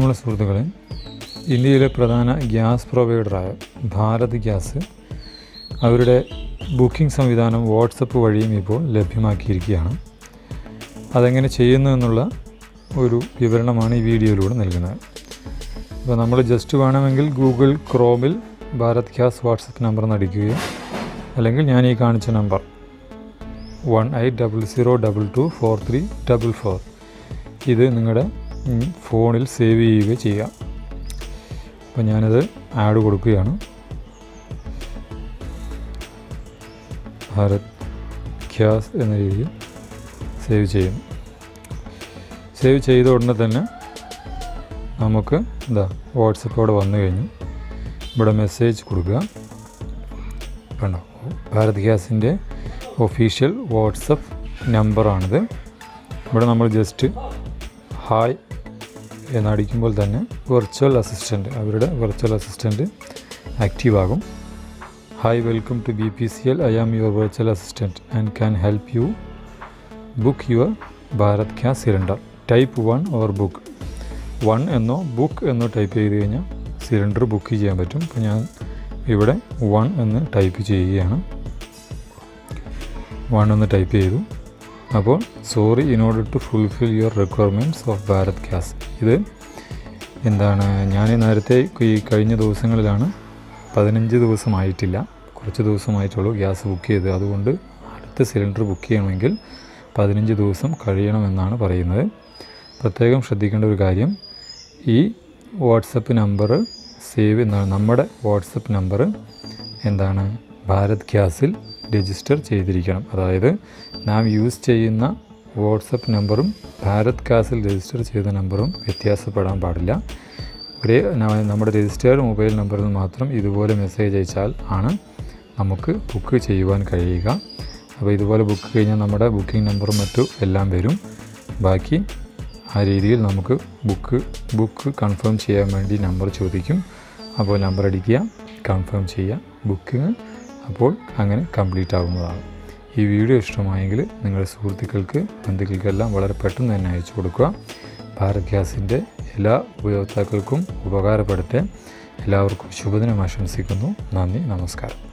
പ്രിയമുള്ള സുഹൃത്തുക്കളെ ഇന്ത്യയിലെ പ്രധാന ഗ്യാസ് പ്രൊവൈഡറായ ഭാരത് ഗ്യാസ് അവരുടെ ബുക്കിംഗ് സംവിധാനം വാട്സപ്പ് വഴിയും ഇപ്പോൾ ലഭ്യമാക്കിയിരിക്കുകയാണ് അതെങ്ങനെ ചെയ്യുന്നു എന്നുള്ള ഒരു വിവരണമാണ് ഈ വീഡിയോയിലൂടെ നൽകുന്നത് അപ്പോൾ നമ്മൾ ജസ്റ്റ് വേണമെങ്കിൽ ഗൂഗിൾ ക്രോമിൽ ഭാരത് ഗ്യാസ് വാട്സപ്പ് നമ്പർ നടിക്കുകയോ അല്ലെങ്കിൽ ഞാൻ ഈ കാണിച്ച number one eight double zero double two four three double four ഇത് നിങ്ങളുടെ ഉം, ഫോണിൽ സേവ് ചെയ്യുക ചെയ്യാം അപ്പോൾ ഞാനത് ആഡ് കൊടുക്കുകയാണ് ഭാരത് ഗ്യാസ് എന്ന രീതിയിൽ സേവ് ചെയ്യുന്നു സേവ് ചെയ്ത ഉടനെ തന്നെ നമുക്ക് എന്താ വാട്സപ്പ് അവിടെ വന്നു കഴിഞ്ഞു ഇവിടെ മെസ്സേജ് കൊടുക്കുക കണ്ടോ ഭാരത് ഗ്യാസിൻ്റെ ഒഫീഷ്യൽ വാട്സപ്പ് നമ്പറാണിത് ഇവിടെ നമ്മൾ ജസ്റ്റ് ഹായ് എന്നടിക്കുമ്പോൾ തന്നെ വെർച്വൽ അസിസ്റ്റൻറ്റ് അവരുടെ വെർച്വൽ അസിസ്റ്റൻറ്റ് ആക്റ്റീവ് ആകും hi welcome to B P C L I am your virtual assistant and can help you book your Bharat gas cylinder type one or book one എന്നോ book എന്നോ type ചെയ്ത് കഴിഞ്ഞാൽ cylinder book ചെയ്യാൻ പറ്റും അപ്പോൾ ഞാൻ ഇവിടെ വൺ എന്ന് ടൈപ്പ് ചെയ്യുകയാണ് വൺ എന്ന് ടൈപ്പ് ചെയ്തു അപ്പോൾ sorry in order to fulfil your requirements of Bharat gas ഇത് എന്താണ് ഞാൻ നേരത്തെ ഈ കഴിഞ്ഞ ദിവസങ്ങളിലാണ് പതിനഞ്ച് ദിവസമായിട്ടില്ല കുറച്ച് ദിവസമായിട്ടുള്ളൂ ഗ്യാസ് ബുക്ക് ചെയ്ത് അതുകൊണ്ട് അടുത്ത സിലിണ്ടർ ബുക്ക് ചെയ്യണമെങ്കിൽ പതിനഞ്ച് ദിവസം കഴിയണമെന്നാണ് പറയുന്നത് പ്രത്യേകം ശ്രദ്ധിക്കേണ്ട ഒരു കാര്യം ഈ വാട്സപ്പ് നമ്പർ സേവ് എന്താണ് നമ്മുടെ വാട്സപ്പ് നമ്പർ എന്താണ് ഭാരത് ഗ്യാസിൽ രജിസ്റ്റർ ചെയ്തിരിക്കണം അതായത് നാം യൂസ് ചെയ്യുന്ന വാട്സപ്പ് നമ്പറും ഭാരത് ഗ്യാസിൽ രജിസ്റ്റർ ചെയ്ത നമ്പറും വ്യത്യാസപ്പെടാൻ പാടില്ല ഒരേ ന- നമ്മുടെ രജിസ്റ്റേർഡ് മൊബൈൽ നമ്പറിൽ നിന്ന് മാത്രം ഇതുപോലെ മെസ്സേജ് അയച്ചാൽ ആണ് നമുക്ക് ബുക്ക് ചെയ്യുവാൻ കഴിയുക അപ്പോൾ ഇതുപോലെ ബുക്ക് കഴിഞ്ഞാൽ നമ്മുടെ ബുക്കിംഗ് നമ്പറും മറ്റും എല്ലാം വരും ബാക്കി ആ രീതിയിൽ നമുക്ക് ബുക്ക് ബുക്ക് കൺഫേം ചെയ്യാൻ വേണ്ടി നമ്പർ ചോദിക്കും അപ്പോൾ നമ്പർ അടിക്കുക കൺഫേം ചെയ്യുക ബുക്കിംഗ് അപ്പോൾ അങ്ങനെ കംപ്ലീറ്റ് ആകുന്നതാണ് ഈ വീഡിയോ ഇഷ്ടമായെങ്കിൽ നിങ്ങളുടെ സുഹൃത്തുക്കൾക്ക് ബന്ധുക്കൾക്കെല്ലാം വളരെ പെട്ടെന്ന് തന്നെ അയച്ചു കൊടുക്കുക ഭാരത് ഗ്യാസിൻ്റെ എല്ലാ ഉപയോക്താക്കൾക്കും ഉപകാരപ്പെടട്ടെ എല്ലാവർക്കും ശുഭദിനം ആശംസിക്കുന്നു നന്ദി നമസ്കാരം